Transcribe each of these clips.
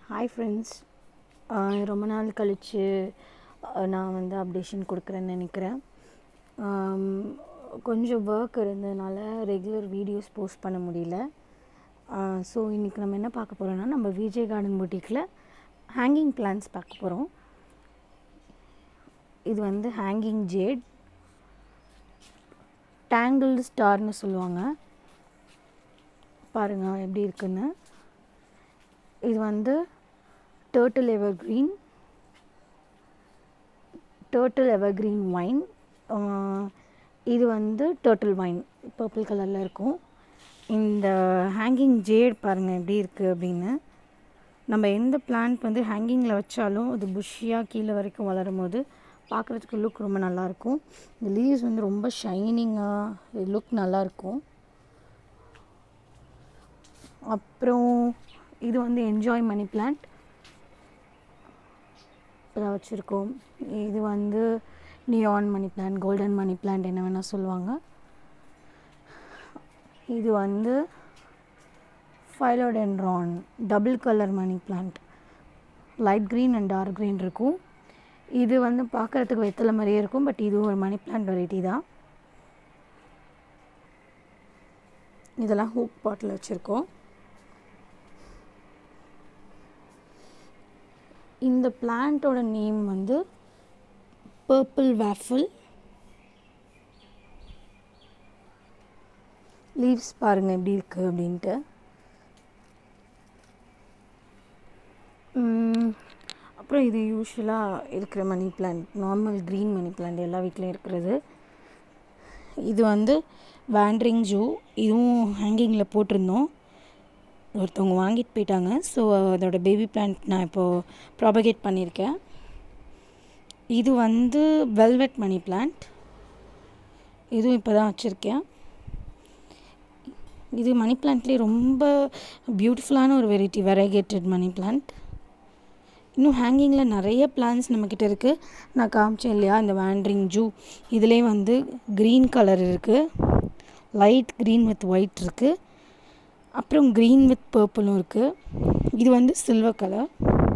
hi friends ரொம்ப நாள் கழித்து நான் வந்து அப்டேஷன் கொடுக்குறேன்னு நினைக்கிறேன் ஆம், கொஞ்சம் ஒர்க் இருந்ததுனால ரெகுலர் வீடியோஸ் போஸ்ட் பண்ண முடியல ஸோ இன்றைக்கி நம்ம என்ன பார்க்க போகிறோம்னா நம்ம விஜய் கார்டன் பொட்டிக்கில் ஹேங்கிங் பிளான்ஸ் பார்க்க போகிறோம் இது வந்து ஹேங்கிங் ஜேட் டேங்கிள்டு ஸ்டார்னு சொல்லுவாங்க பாருங்கள் எப்படி இருக்குன்னு இது வந்து turtle evergreen turtle evergreen vine இது வந்து டேர்ட்டில் ஒயின் பர்பிள் கலரில் இருக்கும் இந்த ஹேங்கிங் ஜேட் பாருங்கள் எப்படி இருக்குது அப்படின்னு நம்ம எந்த பிளான்ட் வந்து ஹேங்கிங்கில் வச்சாலும் அது புஷ்ஷியாக கீழே வரைக்கும் வளரும் போது பார்க்குறதுக்கு லுக் ரொம்ப நல்லாயிருக்கும் இந்த லீவ்ஸ் வந்து ரொம்ப ஷைனிங்காக லுக் நல்லாயிருக்கும் அப்புறம் இது வந்து என்ஜாய் மணி பிளான்ட் இதை வச்சுருக்கோம் இது வந்து neon money plant golden money plant என்ன வேணால் சொல்லுவாங்க இது வந்து philodendron double colour money plant light green and dark green இருக்கும் இது வந்து பார்க்குறதுக்கு வெத்தலை மாதிரியே இருக்கும் பட் இது ஒரு மணி பிளான்ட் வெரைட்டி தான் இதெல்லாம் ஹூக் பாட்டில் வச்சுருக்கோம் இந்த பிளான்ட்டோட நேம் வந்து பர்பிள் வேஃபிள் லீவ்ஸ் பாருங்கள் எப்படி இருக்குது அப்படின்ட்டு உம், அப்புறம் இது யூஸ்வலாக இருக்கிற money plant normal green money plant எல்லா வீட்லேயும் இருக்கிறது இது வந்து வேண்ட்ரிங் ஜூ இதுவும் ஹேங்கிங்கில் போட்டிருந்தோம் ஒருத்தவங்க வாங்கிட்டு போயிட்டாங்க ஸோ அதோட பேபி பிளான்ட் நான் இப்போது ப்ராபகேட் பண்ணியிருக்கேன் இது வந்து வெல்வெட் மணி பிளான்ட் இதுவும் இப்போ தான் வச்சுருக்கேன் இது மணி பிளான்ட்லேயே ரொம்ப பியூட்டிஃபுல்லான ஒரு வெரைட்டி வெரைகேட்டட் மணி பிளான்ட் இன்னும் ஹேங்கிங்கில் நிறைய பிளான்ஸ் நம்மக்கிட்ட இருக்குது நான் காமிச்சேன் இல்லையா இந்த வேண்ட்ரிங் ஜூ இதுலேயே வந்து க்ரீன் கலர் இருக்குது லைட் க்ரீன் வித் ஒயிட் இருக்குது அப்புறம் க்ரீன் வித் பர்பிளும் இருக்குது இது வந்து சில்வர் கலர்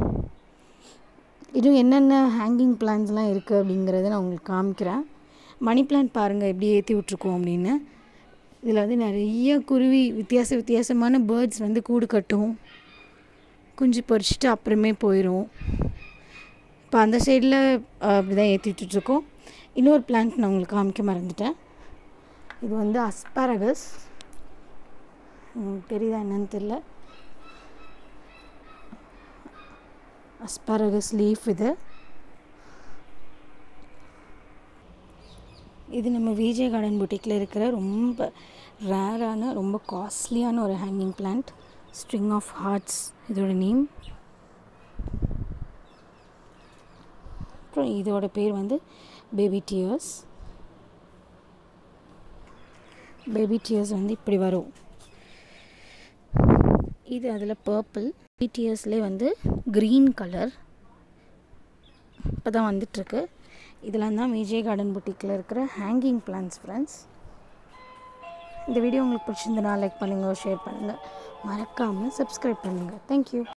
இது என்னென்ன ஹேங்கிங் பிளான்ஸ்லாம் இருக்குது அப்படிங்கிறத நான் உங்களுக்கு காமிக்கிறேன் மணி பிளான்ட் பாருங்கள் எப்படி ஏற்றி விட்ருக்கோம் அப்படின்னு இதில் வந்து நிறைய குருவி வித்தியாச வித்தியாசமான பேர்ட்ஸ் வந்து கூடு கட்டும் குஞ்சு பொரிச்சிட்டு அப்புறமே போயிடும் இப்போ அந்த சைடில் அப்படி தான் ஏற்றி விட்டுட்ருக்கோம் இன்னொரு பிளான்ட் நான் உங்களுக்கு காமிக்க மறந்துட்டேன் இது வந்து அஸ்பாரகஸ் உங்களுக்கு தெரியுதா என்னன்னு தெரில அஸ்பாரகஸ் லீஃப் இது இது நம்ம விஜய் கார்டன் பொட்டிக்கில் இருக்கிற ரொம்ப ரேரான ரொம்ப காஸ்ட்லியான ஒரு hanging plant string of hearts இதோட நேம் அப்புறம் இதோட பேர் வந்து பேபி டியர்ஸ் பேபி டியர்ஸ் வந்து இப்படி வரும் இது அதில் பர்பிள் பிடிஎஸ்லேயே வந்து க்ரீன் கலர் இப்போ தான் வந்துட்டுருக்கு இதெல்லாம் தான் விஜய் கார்டன் புட்டிக்கில் இருக்கிற ஹேங்கிங் பிளான்ஸ் ஃப்ரெண்ட்ஸ் இந்த வீடியோ உங்களுக்கு பிடிச்சிருந்தனா லைக் பண்ணுங்கள் ஷேர் பண்ணுங்கள் மறக்காமல் சப்ஸ்கிரைப் பண்ணுங்கள் தேங்க்யூ